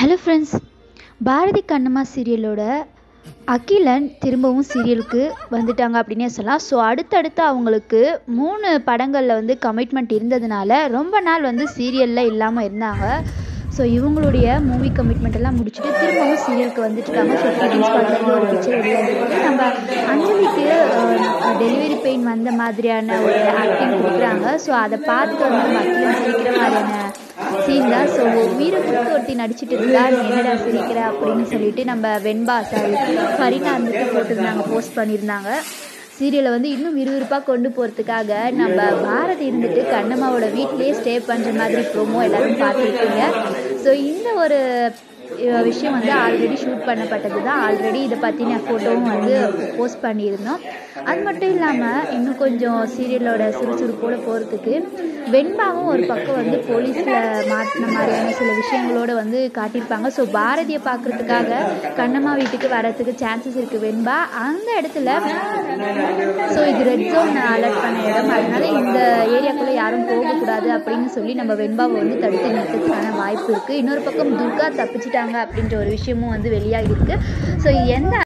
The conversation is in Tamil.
ஹலோ ஃப்ரெண்ட்ஸ் பாரதி கண்ணம்மா சீரியலோட அகிலன் திரும்பவும் சீரியலுக்கு வந்துட்டாங்க அப்படின்னே சொல்லலாம் ஸோ அடுத்தடுத்து அவங்களுக்கு மூணு படங்களில் வந்து கமிட்மெண்ட் இருந்ததுனால ரொம்ப நாள் வந்து சீரியலில் இல்லாமல் இருந்தாங்க ஸோ இவங்களுடைய மூவி கமிட்மெண்ட் எல்லாம் முடிச்சுட்டு திரும்பவும் சீரியலுக்கு வந்துட்டுருக்காங்க ஸோ ஃபீலிங்ஸ் படத்துலேருந்து ஒரு பிக்சர் வெளியாகிருக்கு நம்ம அஞ்சலிக்கு டெலிவரி பெயின் வந்த மாதிரியான ஒரு ஆக்டிங் கொடுக்குறாங்க ஸோ அதை பார்த்து வந்து நம்ம அகிலன் சிரிக்கிற மாதிரியான சீன் தான் ஸோ வீர கொடுத்து ஒருத்தி நடிச்சிட்டு இருந்தா நீ என்னடா சிரிக்கிற அப்படின்னு சொல்லிட்டு நம்ம வெண்பா சாரி ஃபரினா வந்துட்டு போட்டிருந்தாங்க போஸ்ட் பண்ணியிருந்தாங்க சீரியலை வந்து இன்னும் விறுவிறுப்பாக கொண்டு போகிறதுக்காக நம்ம பாரதி இருந்துட்டு கண்ணம்மாவோட வீட்லேயே ஸ்டே பண்ணுற மாதிரி ப்ரோமோ எல்லாரும் பார்த்துருக்கீங்க ஸோ இந்த ஒரு அஹ், விஷயம் வந்து ஆல்ரெடி ஷூட் பண்ணப்பட்டது தான் ஆல்ரெடி இதை பற்றின ஃபோட்டோவும் வந்து போஸ்ட் பண்ணியிருந்தோம் அது மட்டும் இல்லாமல் இன்னும் கொஞ்சம் சீரியலோட சுறுசுறுப்போடு போகிறதுக்கு வெண்பாவும் ஒரு பக்கம் வந்து போலீஸில் மாட்டின மாதிரியான சில விஷயங்களோட வந்து காட்டியிருப்பாங்க ஸோ பாரதியை பார்க்குறதுக்காக கண்ணம்மா வீட்டுக்கு வரதுக்கு சான்சஸ் இருக்குது வெண்பா அந்த இடத்துல ஸோ இது ரெட் ஜோன் அலர்ட் பண்ண இடம் அதனால இந்த ஏரியாக்குள்ளே யாரும் போகக்கூடாது அப்படின்னு சொல்லி நம்ம வெண்பாவை வந்து தடுத்து நிறுத்துறதுக்கான வாய்ப்பு இருக்குது இன்னொரு பக்கம் துர்கா தப்பிச்சிட்டாங்க அப்படின்ற ஒரு விஷயமும் வந்து வெளியாகிருக்கு ஸோ எந்த